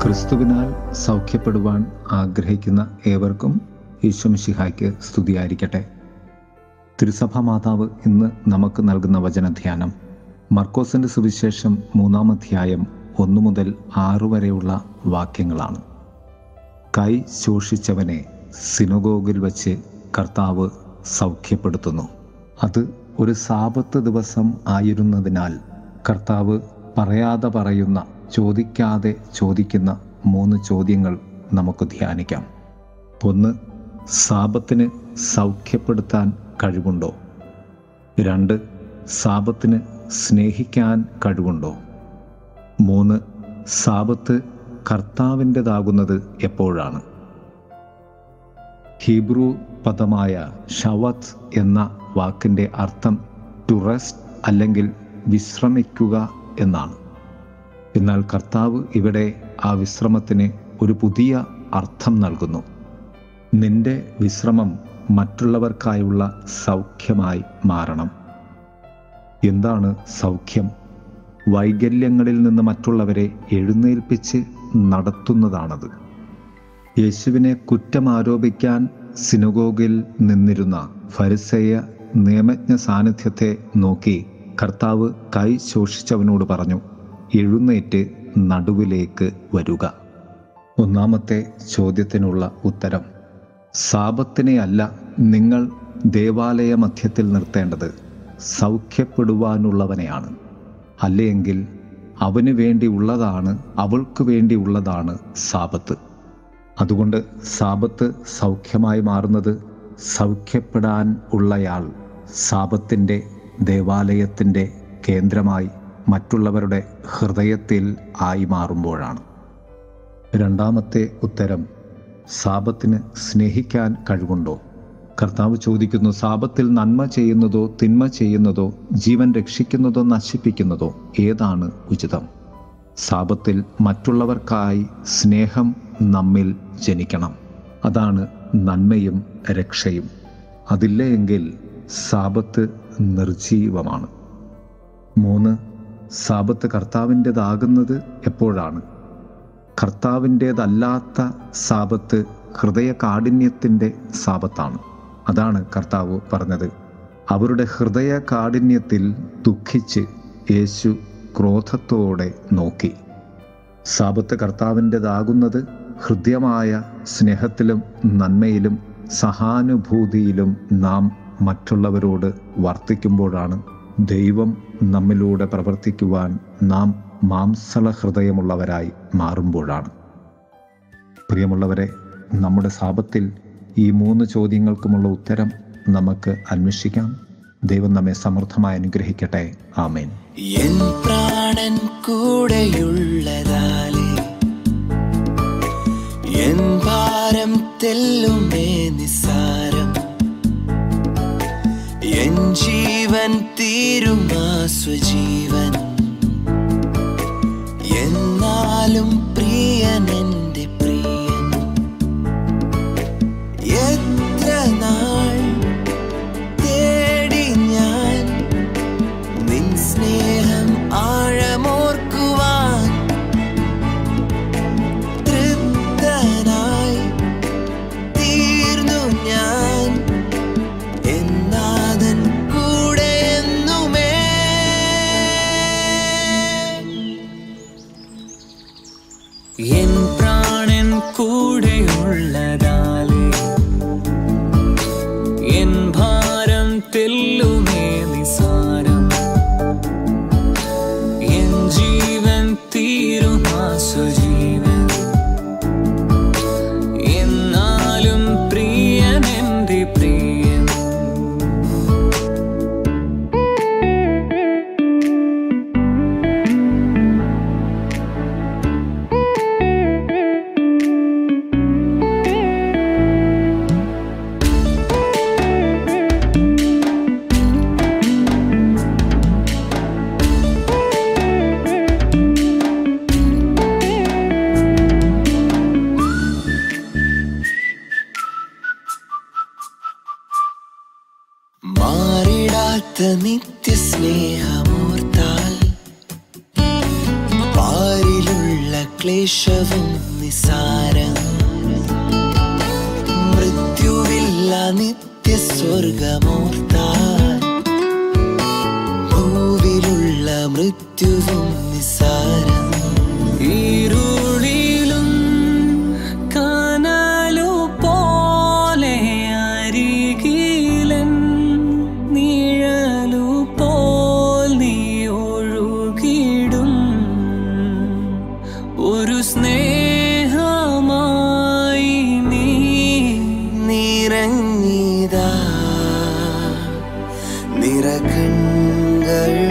ക്രിസ്തുവിനാൽ സൗഖ്യപ്പെടുവാൻ ആഗ്രഹിക്കുന്ന ഏവർക്കും ഈശ്വമിഷിഹായ്ക്ക് സ്തുതിയായിരിക്കട്ടെ തിരുസഭാ മാതാവ് ഇന്ന് നമുക്ക് നൽകുന്ന വചനധ്യാനം മർക്കോസിന്റെ സുവിശേഷം മൂന്നാം അധ്യായം ഒന്നു മുതൽ ആറു വരെയുള്ള വാക്യങ്ങളാണ് കൈ ശോഷിച്ചവനെ സിനഗോഗിൽ വച്ച് കർത്താവ് സൗഖ്യപ്പെടുത്തുന്നു അത് ഒരു സാപത്ത് ദിവസം ആയിരുന്നതിനാൽ കർത്താവ് പറയാതെ പറയുന്ന ചോദിക്കാതെ ചോദിക്കുന്ന മൂന്ന് ചോദ്യങ്ങൾ നമുക്ക് ധ്യാനിക്കാം ഒന്ന് സാപത്തിന് സൗഖ്യപ്പെടുത്താൻ കഴിവുണ്ടോ രണ്ട് സാപത്തിന് സ്നേഹിക്കാൻ കഴിവുണ്ടോ മൂന്ന് സാപത്ത് കർത്താവിൻ്റെതാകുന്നത് എപ്പോഴാണ് ഹീബ്രു പദമായ ഷവത്ത് എന്ന വാക്കിൻ്റെ അർത്ഥം ടു റെസ്റ്റ് അല്ലെങ്കിൽ വിശ്രമിക്കുക എന്നാണ് എന്നാൽ കർത്താവ് ഇവിടെ ആ വിശ്രമത്തിന് ഒരു പുതിയ അർത്ഥം നൽകുന്നു നിന്റെ വിശ്രമം മറ്റുള്ളവർക്കായുള്ള സൗഖ്യമായി മാറണം എന്താണ് സൗഖ്യം വൈകല്യങ്ങളിൽ നിന്ന് മറ്റുള്ളവരെ എഴുന്നേൽപ്പിച്ച് നടത്തുന്നതാണത് യേശുവിനെ കുറ്റം ആരോപിക്കാൻ സിനഗോഗിൽ നിന്നിരുന്ന ഫരിസേയ നിയമജ്ഞ സാന്നിധ്യത്തെ നോക്കി കർത്താവ് കൈ ശോഷിച്ചവനോട് പറഞ്ഞു എഴുന്നേറ്റ് നടുവിലേക്ക് വരുക ഒന്നാമത്തെ ചോദ്യത്തിനുള്ള ഉത്തരം സാപത്തിനെ അല്ല നിങ്ങൾ ദേവാലയ മധ്യത്തിൽ നിർത്തേണ്ടത് സൗഖ്യപ്പെടുവാനുള്ളവനെയാണ് അല്ലെങ്കിൽ അവന് വേണ്ടി ഉള്ളതാണ് അവൾക്ക് വേണ്ടി ഉള്ളതാണ് സാപത്ത് അതുകൊണ്ട് സാപത്ത് സൗഖ്യമായി മാറുന്നത് സൗഖ്യപ്പെടാൻ ഉള്ളയാൾ സാപത്തിൻ്റെ ദേവാലയത്തിൻ്റെ കേന്ദ്രമായി മറ്റുള്ളവരുടെ ഹൃദയത്തിൽ ആയി മാറുമ്പോഴാണ് രണ്ടാമത്തെ ഉത്തരം സാപത്തിന് സ്നേഹിക്കാൻ കഴിവുണ്ടോ കർത്താവ് ചോദിക്കുന്നു സാപത്തിൽ നന്മ ചെയ്യുന്നതോ തിന്മ ചെയ്യുന്നതോ ജീവൻ രക്ഷിക്കുന്നതോ നശിപ്പിക്കുന്നതോ ഏതാണ് ഉചിതം സാപത്തിൽ മറ്റുള്ളവർക്കായി സ്നേഹം നമ്മിൽ ജനിക്കണം അതാണ് നന്മയും രക്ഷയും അതില്ല എങ്കിൽ സാപത്ത് നിർജീവമാണ് മൂന്ന് സാപത്ത് കർത്താവിൻ്റെതാകുന്നത് എപ്പോഴാണ് കർത്താവിൻ്റേതല്ലാത്ത സാപത്ത് ഹൃദയ കാഠിന്യത്തിൻ്റെ സാപത്താണ് അതാണ് കർത്താവ് പറഞ്ഞത് അവരുടെ ഹൃദയ കാഠിന്യത്തിൽ ദുഃഖിച്ച് യേശു ക്രോധത്തോടെ നോക്കി സാപത്ത് കർത്താവിൻ്റെതാകുന്നത് ഹൃദ്യമായ സ്നേഹത്തിലും നന്മയിലും സഹാനുഭൂതിയിലും നാം മറ്റുള്ളവരോട് വർത്തിക്കുമ്പോഴാണ് ദൈവം നമ്മിലൂടെ പ്രവർത്തിക്കുവാൻ നാം മാംസള ഹൃദയമുള്ളവരായി മാറുമ്പോഴാണ് പ്രിയമുള്ളവരെ നമ്മുടെ സാപത്തിൽ ഈ മൂന്ന് ചോദ്യങ്ങൾക്കുമുള്ള ഉത്തരം നമുക്ക് അന്വേഷിക്കാം ദൈവം നമ്മെ സമൃദ്ധമായി അനുഗ്രഹിക്കട്ടെ ആമേൻ എൻ പ്രാണൻ കൂടെയുള്ളതാലേ എൻ ഭാരം തെല്ലുമേ നിസാരം എൻ ജീവൻ തീരുമാ സ്വജീവൻ എന്നാലും പ്രിയൻ എൻ്റെ പ്രിയൻ എത്ര നാൾ തേടി ഞാൻ നിൻ സ്നേഹം ആഴമോർക്കുവാൻ തൃപ്തനായി തീർന്നു ഞാൻ എന്നാഥൻ കൂടെ എന്നുമേ എൻ പ്രാണൻ കൂടെയുള്ളതാലേ എൻ ഭാരം തെല്ലുമേ നിസാരം എൻ ജീവൻ തീരുമാ സ്വജീവൻ എന്നാലും പ്രിയൻ എൻ്റെ പ്രിയൻ മാറിടാത്ത നിത്യസ്നേഹമോർത്താൽ പാരിലുള്ള ക്ലേ ശേഷവും നിസാരം മൃത്യുവില്ല നിത്യസ്വർഗമോർത്താൽ ഭൂവിലുള്ള മൃത്യുവും നിസാരം ഇരുളിലും കനലു പോലെ അരികിലൻ നിഴലു പോൽ നീ ഒഴുകിടും ഒരു സ്നേഹമായി നീ നിറഞ്ഞിതാ നിറകൺകൾ